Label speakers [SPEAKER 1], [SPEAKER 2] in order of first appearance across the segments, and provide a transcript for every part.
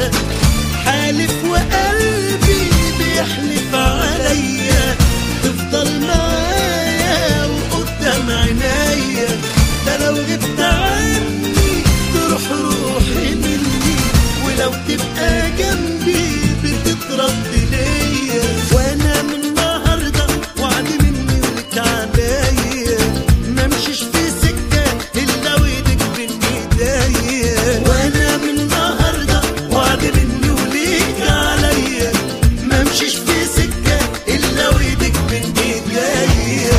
[SPEAKER 1] حالف وقلبي بيحلف عليا تفضل معايا وقدام عينيا ده لو غبت عني تروح روحي مني ولو تبقى جنبي بتترد ليا وانا من النهارده وعد مني ولك عليا ما امشيش في سكه الا وايدك بين ايديا وانا من النهارده وعد مني وليك عليا ما امشيش في سكه الا وايدك بين ايديا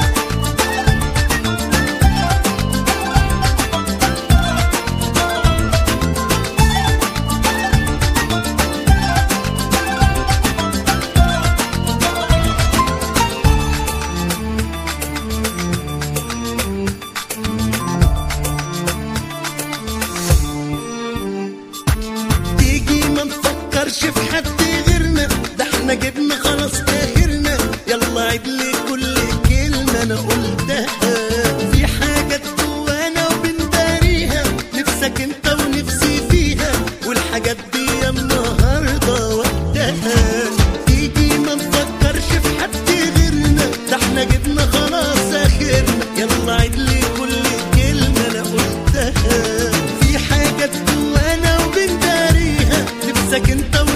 [SPEAKER 1] تيجي ما نفكرش في حد غيرنا ده احنا جبنا خلاص اخرنا يلا عيد لي كل كلمة انا قلتها في حاجات جوانا وبنداريها نفسك انت ونفسي فيها والحاجات دي النهارده وقتها تيجي ما نفكرش في حد غيرنا ده احنا جبنا خلاص اخرنا يلا عيد لي كل كلمة انا قلتها في حاجات جوانا وبنداريها نفسك انت